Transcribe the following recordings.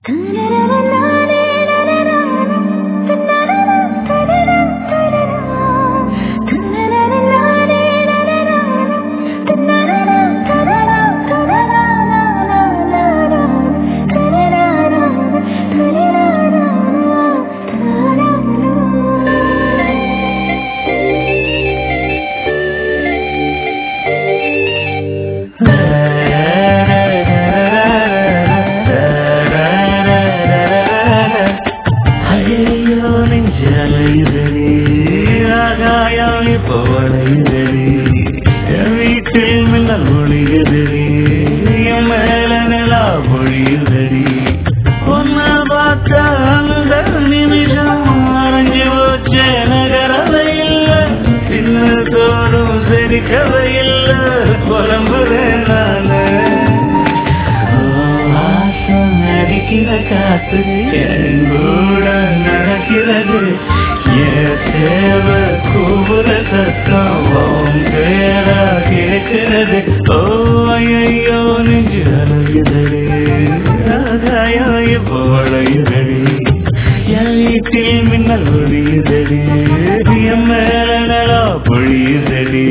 ஐயோ நெஞ்சலையுதடி ஆகாயம் இப்போ வளையுதடி என் வீட்டில் மின்னல் ஒளியுதடி என் மேல நிலா பொழியுதடி ஒன்ன பார்த்த அந்த நிமிஷம் அரைஞ்சு போச்சே நகரவை இல்ல சின்னதோடும் சிரிக்கவை இல்ல புலம்புறேன் நானு வாசம் அடிக்கிற காத்து என் கூட நடக்கிறது என் தேவை கூவுற சத்தம் உன் பேரா கேட்கிறது ஓ ஐயோ நெஞ்சு அழகுதடி ஆகாயம் இப்போ வளையுதடி என் வீட்டில் மின்னல் ஒளியுதடி என் மேல நலா பொழியுதடி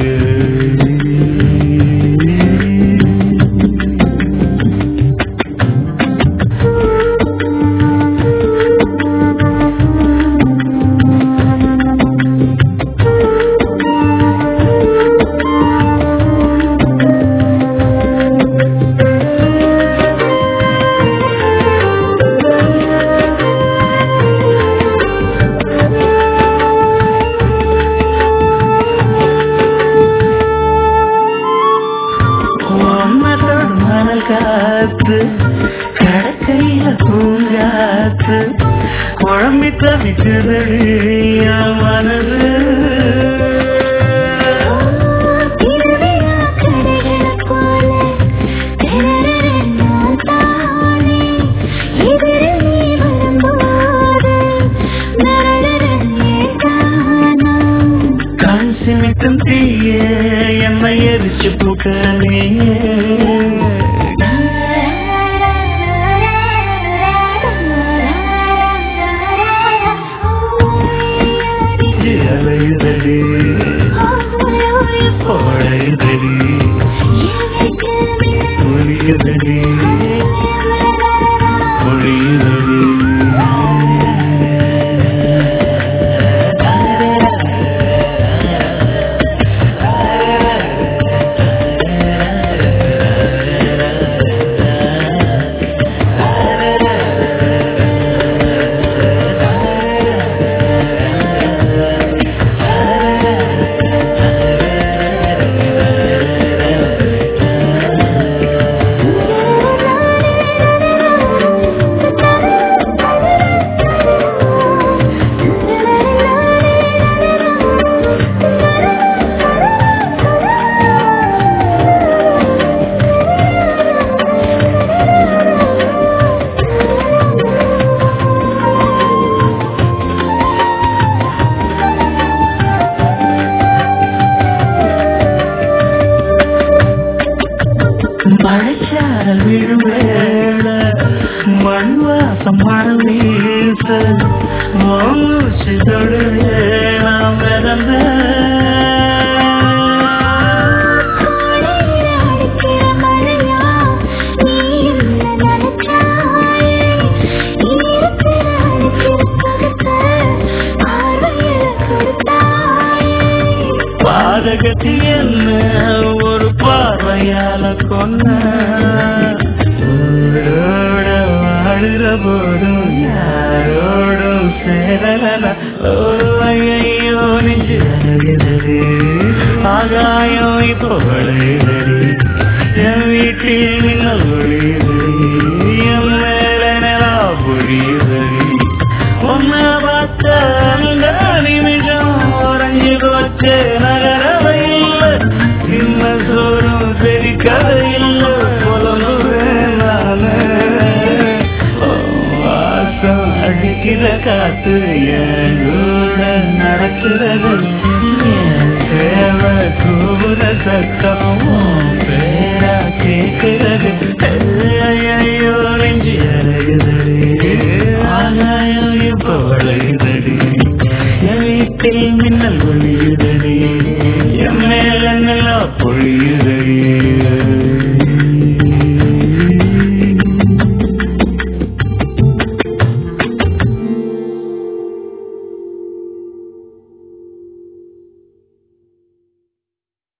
உம்மத்தோடு மணல் காத்து கடற்கரையில பூங்காத்து குழம்பி தவிக்குதடி என் மனது கண் சிமிட்டும் தீயே என்னை எரிச்சு புக்கனே அலையுதடி ஓடையுதடி ஒளியுதடி ஒளியுதடி மழைச்சாரல் விழுவேள மண் வாசம் மழை வீச மூச்சு தொடுவே நாம் மிதந்த பாதகத்தி என்ன ஒரு பார்வையால கொன்ன ஊரோட வாழுற போதும் யாரோடும் சேரல ஓ ஐயோ நெஞ்சு அழகுதடி ஆகாயம் இப்போ வளையுதடி என் வீட்டில் மின்னல் ஒளியுதடி என் மேல நிலா பொழியுதடி உன்ன பார்த்த அந்த நிமிஷம் உறைஞ்சு போச்சு நகரவை இல்லை சின்ன சோறும் சரி கதை இல்லை புலம்புவேன் நானு ஓ, வாசம் அடிக்கிற காத்து என் கூட நடக்கிறது என் சேவை கூற சத்தம் உன் பேரா கேட்கிறது ஐயோ நெஞ்சு அறையுது வானத்தில் மின்னல் ஒளியுதடி என் மேல நிலா பொழியுதடி